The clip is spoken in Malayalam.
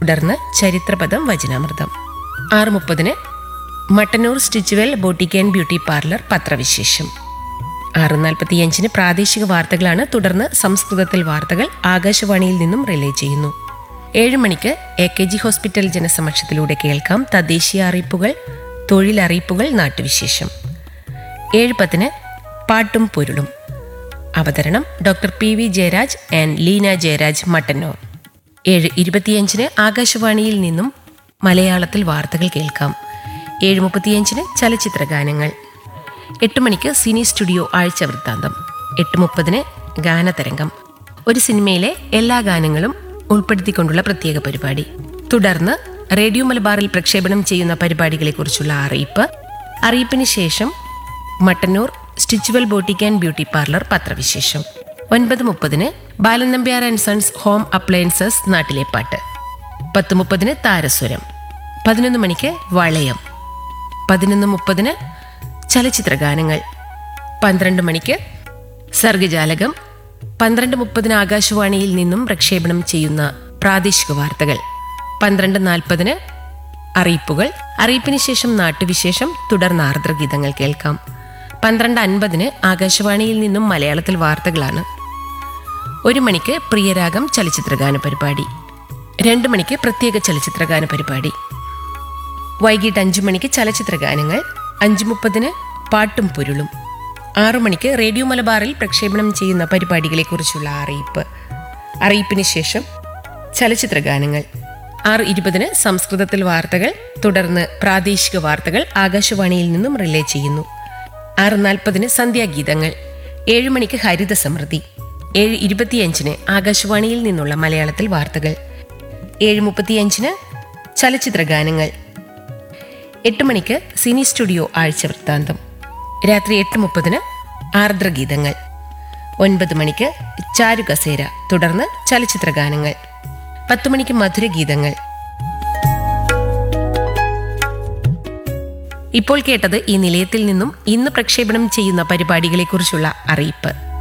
തുടർന്ന് ചരിത്രപദം വചനാമൃതം ആറ് മുപ്പതിന് Mattannur Stitchwell boutique and beauty parlour പത്രവിശേഷം ആറ് നാൽപ്പത്തിയഞ്ചിന് പ്രാദേശിക വാർത്തകളാണ് തുടർന്ന് സംസ്കൃതത്തിൽ വാർത്തകൾ ആകാശവാണിയിൽ നിന്നും റിലേ ചെയ്യുന്നു ഏഴ് മണിക്ക് എ കെ ജി ഹോസ്പിറ്റൽ ജനസമക്ഷത്തിലൂടെ കേൾക്കാം തദ്ദേശീയ അറിയിപ്പുകൾ തൊഴിലറിയിപ്പുകൾ നാട്ടുവിശേഷം ഏഴ് പത്തിന് പാട്ടും പൊരുളും അവതരണം doctor P V Jayaraj and Leena Jayaraj Mattannur ഏഴ് ഇരുപത്തിയഞ്ചിന് ആകാശവാണിയിൽ നിന്നും മലയാളത്തിൽ വാർത്തകൾ കേൾക്കാം ഏഴ് മുപ്പത്തിയഞ്ചിന് ചലച്ചിത്ര ഗാനങ്ങൾ എട്ട് മണിക്ക് സിനി സ്റ്റുഡിയോ ആഴ്ച വൃത്താന്തം എട്ട് മുപ്പതിന് ഗാനതരംഗം ഒരു സിനിമയിലെ എല്ലാ ഗാനങ്ങളും ഉൾപ്പെടുത്തിക്കൊണ്ടുള്ള പ്രത്യേക പരിപാടി തുടർന്ന് റേഡിയോ മലബാറിൽ പ്രക്ഷേപണം ചെയ്യുന്ന പരിപാടികളെക്കുറിച്ചുള്ള അറിയിപ്പ് അറിയിപ്പിന് ശേഷം Mattannur Stitchwell boutique and beauty parlour പത്രവിശേഷം ഒൻപത് മുപ്പതിന് Balan Nambiar and sons home appliances നാട്ടിലെ പാട്ട് പത്ത് മുപ്പതിന് താരസ്വരം പതിനൊന്ന് മണിക്ക് വളയം പതിനൊന്ന് മുപ്പതിന് ചലച്ചിത്ര ഗാനങ്ങൾ പന്ത്രണ്ട് മണിക്ക് സർഗജാലകം പന്ത്രണ്ട് മുപ്പതിന് ആകാശവാണിയിൽ നിന്നും പ്രക്ഷേപണം ചെയ്യുന്ന പ്രാദേശിക വാർത്തകൾ പന്ത്രണ്ട് നാൽപ്പതിന് അറിയിപ്പുകൾ അറിയിപ്പിന് ശേഷം നാട്ടുവിശേഷം തുടർന്ന് ആർദ്രഗീതങ്ങൾ കേൾക്കാം പന്ത്രണ്ട് അൻപതിന് ആകാശവാണിയിൽ നിന്നും മലയാളത്തിൽ വാർത്തകളാണ് ഒരു മണിക്ക് പ്രിയരാഗം ചലച്ചിത്രഗാന പരിപാടി രണ്ട് മണിക്ക് പ്രത്യേക ചലച്ചിത്രഗാന പരിപാടി വൈകിട്ട് അഞ്ചു മണിക്ക് ചലച്ചിത്ര ഗാനങ്ങൾ അഞ്ചു മുപ്പതിന് പാട്ടും പൊരുളും ആറു മണിക്ക് റേഡിയോ മലബാറിൽ പ്രക്ഷേപണം ചെയ്യുന്ന പരിപാടികളെക്കുറിച്ചുള്ള അറിയിപ്പ് അറിയിപ്പിന് ശേഷം ചലച്ചിത്ര ഗാനങ്ങൾ ആറ് ഇരുപതിന് സംസ്കൃതത്തിൽ വാർത്തകൾ തുടർന്ന് പ്രാദേശിക വാർത്തകൾ ആകാശവാണിയിൽ നിന്നും റിലേ ചെയ്യുന്നു ആറ് നാൽപ്പതിന് സന്ധ്യാഗീതങ്ങൾ ഏഴ് മണിക്ക് ഹരിത സമൃദ്ധി ഏഴ് ഇരുപത്തിയഞ്ചിന് ആകാശവാണിയിൽ നിന്നുള്ള മലയാളത്തിൽ വാർത്തകൾ ഏഴ് മുപ്പത്തിയഞ്ചിന് ചലച്ചിത്ര ഗാനങ്ങൾ എട്ട് മണിക്ക് സിനി സ്റ്റുഡിയോ ആഴ്ച വൃത്താന്തം രാത്രി എട്ട് മുപ്പതിന് ആർദ്രഗീതങ്ങൾ ഒൻപത് മണിക്ക് ചാരുകസേര തുടർന്ന് ചലച്ചിത്ര ഗാനങ്ങൾ പത്ത് മണിക്ക് മധുരഗീതങ്ങൾ ഇപ്പോൾ കേട്ടത് ഈ നിലയത്തിൽ നിന്നും ഇന്ന് പ്രക്ഷേപണം ചെയ്യുന്ന പരിപാടികളെക്കുറിച്ചുള്ള അറിയിപ്പ്